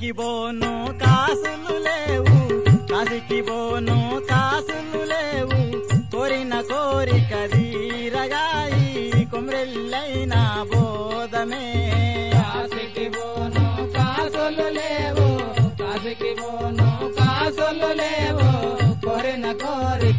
కాశీకి బోను కాసులు లేవు కాశీకి బోను కాసులు లేవు కోరిన కోరిక తీరగాయి కుమ్రెల్లైన బోధమే కాశీకి పోను కాసులు లేవు కాశీకి పోను కాసులు లేవు కోరిన కోరిక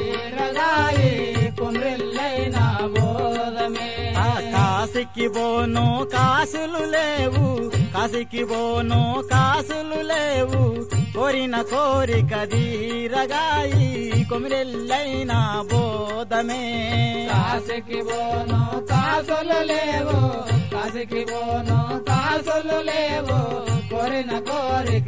తీరగాయి కుమ్రిల్లైన బోధమే ఆ కాశీకి బోను కాసులు లేవు కాశీకి బోను కాసులు లేవు కోరిన కోరిక తీరగాయి కుమిరెల్లైన బోధమే కాశీకి పోను కాసులు లేవు కాశీకి పోను కాసులు లేవు కోరిన కోరిక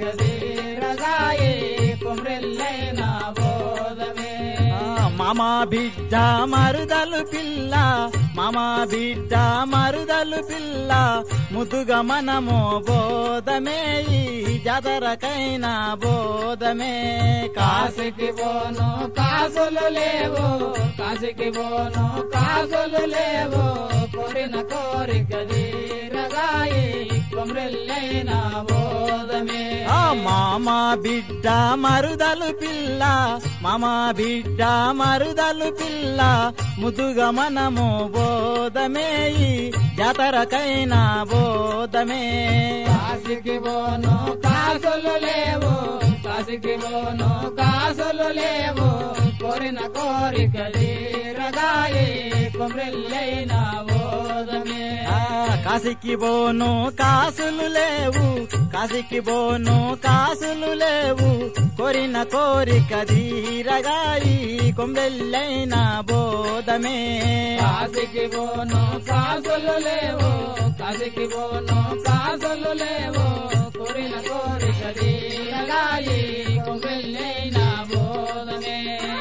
తీరగాయి కుమ్రిల్లైన బోధమే ఆ, మామ బిడ్డ మరుదలు పిల్ల మామ బిడ్డ మరుదలు పిల్ల ముద్దుగా మనము బోధమే ఈ జాతరకైన బోధమే కాశీ కాశీకి పోను కాసులు లేవు కాశీకి పోను కాసులు లేవు కోరిన కోరిక తీరగాయి కొమ్రెల్లైన బోధమే ఆ మామ బిడ్డ మరుదలు పిల్ల మామ బిడ్డ మరుదలు పిల్ల ముదుగా మనము బోధమే ఈ జాతరకైన బోధమే కాశీకి పోను కాసులు లేవు కాశీకి పోను కాసులు లేవు కోరిన కోరిక తీరగాయి కొమ్రెల్లైన బోధమే ఆ, కాశీకి బోను కాసులు లేవు కాశీకి బోను కాసులు లేవు కోరిన కోరిక తీరగాయి కొంబెల్లైన బోధమే కాశీకి పోను కాసులు లేవు కాశీకి పోను కాసులు లేవు కోరిన కోరిక తీరగాయి కొమ్రెల్లైన బోధమే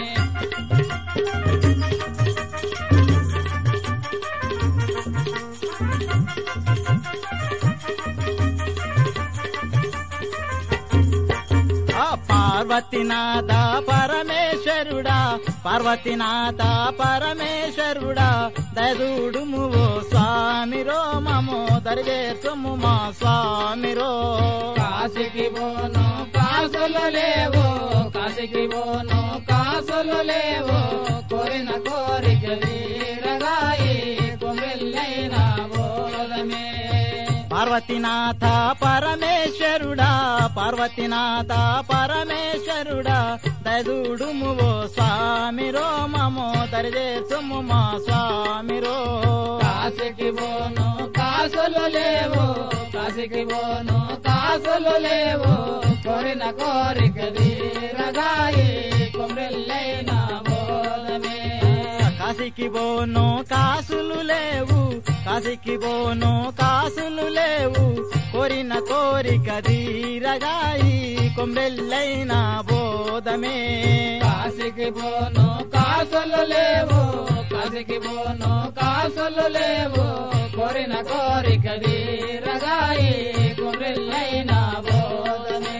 ఆ పార్వతీనాథ పరమేశ్వరుడా పార్వతీనాథ పరమేశ్వరుడా దయదూడుము ఓ స్వామిరో మమో దరివేర్చము మా స్వామిరో కాశీకి పోను కాసులు లేవు కాశీకి పోను కాసులు లేవు కోరిన కోరిక తీరగాయి కొమ్రెల్లైన బోధమే పార్వతీనాథ పరమేశ్వరుడా పార్వతీనాథ పరమేశ్వరుడా దయదూడుము ఓ స్వామిరో మమో దరివేర్చము మా స్వామిరో కాశీకి పోను కాసులు లేవు కాశీకి పోను కాసులు లేవు కోరిన కోరిక తీరగాయి కొమ్రెల్లైన బోధమే కాశీకి బోను కాసులు లేవు కాశీకి బోను కాసులు లేవు కోరిన కోరిక తీరగాయి కొంబెల్లైన బోధమే కాశీకి పోను కాసులు లేవు కాశీకి పోను కాసులు లేవు కోరిన కోరిక తీరగాయి కొమ్రెల్లైన బోధమే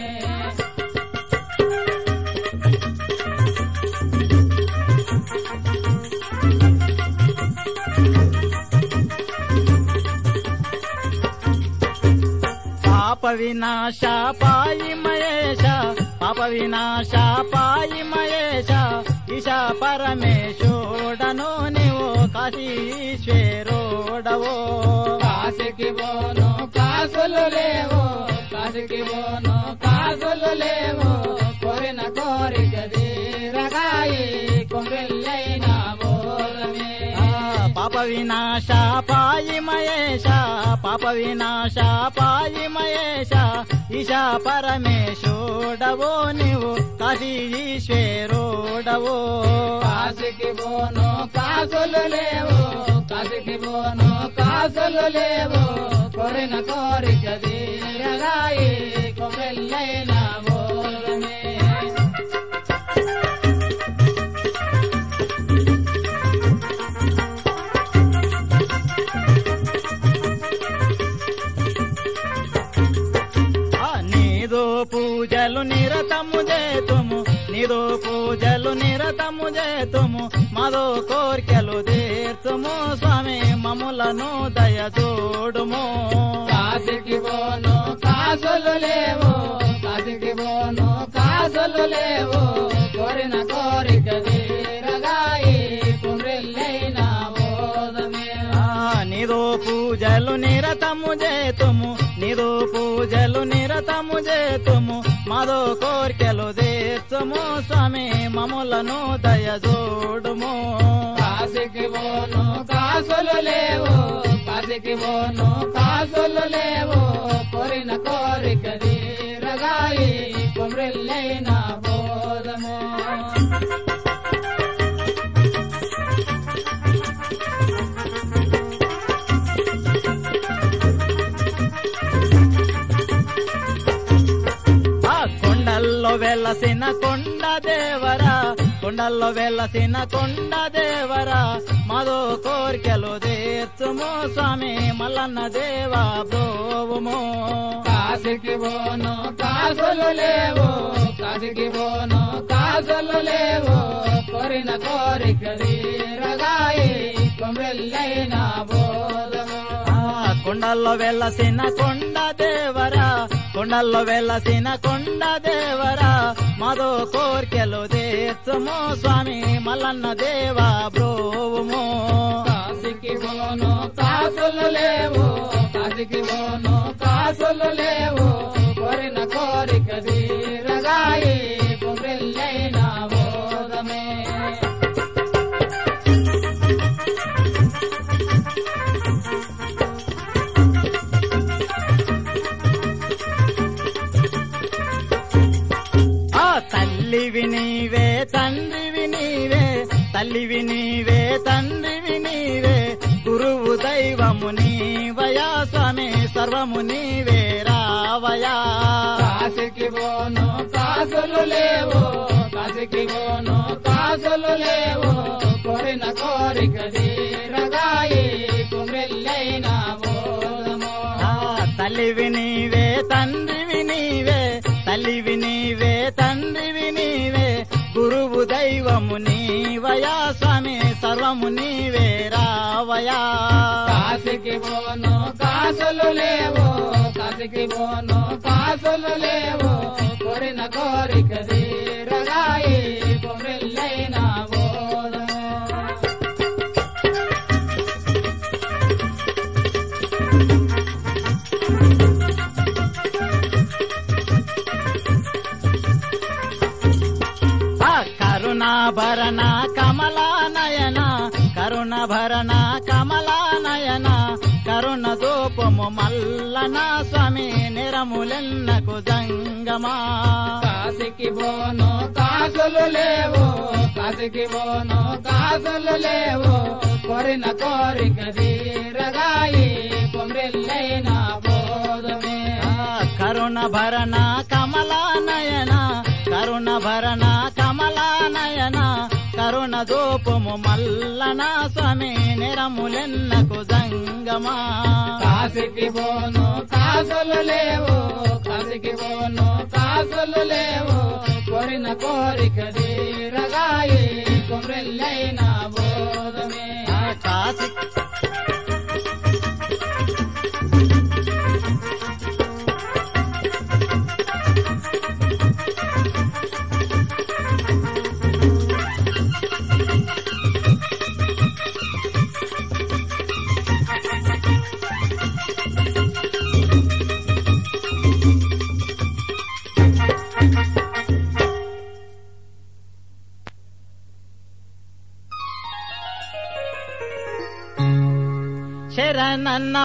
పాప వినాశ పాయి మహేశ పాప వినాశ పాయి మహేశ ఈశ పరమేశోడను నీవు కాశీశ్వరోడవో కాశీకి పోను కాసులు లేవు కాశీకి పోను కాసులు లేవు కోరిన కోరిక తీరగాయి కొమ్రెల్లైన బోధమే ఆ, పాప వినాశ పాయి మహేశ పాప వినాశ పాయి మహేశ ఈశ పరమేశోడవో నీవు కాశీశ్వరోడవో కాశీకి పోను కాసులు లేవు కాశీకి పోను కాసులు లేవు కోరిన కోరిక తీరగాయి కొమ్రెల్లైన బోధమే ఆ, నీదో పూజలు నిరతము చేతుము నీదో పూజలు నిరతము చేతుము మదో కోర్కెలు తీర్చుము స్వామి మమ్ములను దయ చూడుము కాశీకి పోను కాసులు లేవు నిరతము చేతుము నిదు పూజలు నిరతము చేతుము మదో కోర్కెలు తీర్చుము స్వామి మములను దయజోడుము కాశీకి పోను కాసులు లేవు కాశీకి పోను కాసులు లేవు కోరిన కోరిక తీరగాయి కొమ్రెల్లైన బోధము ఆ కొండల్లో వెలసిన కొండ దేవరా కొండల్లో వెలసిన కొండ దేవరా మదో కోరికలు తీర్చుము స్వామి మల్లన్న దేవా బ్రోవుము కాశీకి పోను కాసులు లేవు కాశీకి పోను కాసులు లేవు కోరిన కోరిక తీరగాయి కొమ్రెల్లైన బోధము ఆ కొండల్లో వెలసిన కొండ దేవరా కొండల్లో వెలసిన కొండ దేవరా మదో కోరికలు తీర్చుము స్వామి మల్లన్న దేవా బ్రోవుము కాశీకి పోను కాసులు లేవు కాశీకి పోను కాసులు లేవు కోరిన కోరిక తీరగాయి కొమ్రెల్లైన బోధమే ఆ తల్లివి నీవే తండ్రివి నీవే తల్లివి నీవే తండ్రివి నీవే గురువు దైవము నీవయా స్వామి సర్వము నీవే రావయా కాశీకి పోను కాసులు లేవు కాశీకి పోను కాసులు లేవు కోరిన కోరిక తీరగాయి కుమ్రెల్లైన బోధము ఆ తల్లివి నీవే తండ్రివి నీవే తల్లివి నీవే తండ్రివి నీవే గురువు దైవము నీవయా స్వామి సర్వము నీవే రావయా కాశీకి పోను కాసులు లేవు కాశీకి పోను కాసులు లేవు కోరిన కోరిక తీరగాయి కుమ్రెల్లైన బోధము ఆ కరుణాభరణ కమలానయన కరుణభరణ కమలానయన కరుణ దూపము మల్లన స్వామి నిరములెన్నకు జంగమా కాశీకి పోను కాసులు లేవు కాశీకి పోను కాసులు లేవు కోరిన కోరిక తీరగాయి కొమ్రెల్లైన బోధమే ఆ కరుణభరణ కమలానయన కరుణభరణ కమలానయన కరుణ దూపము మల్లన స్వామి నిరములెన్నకు జంగమా కాశీకి పోను కాసులు లేవు కాశీకి పోను కాసులు లేవు కోరిన కోరిక తీరగాయి కొమ్రెల్లైన బోధమే ఆ కాశీ శరణన్న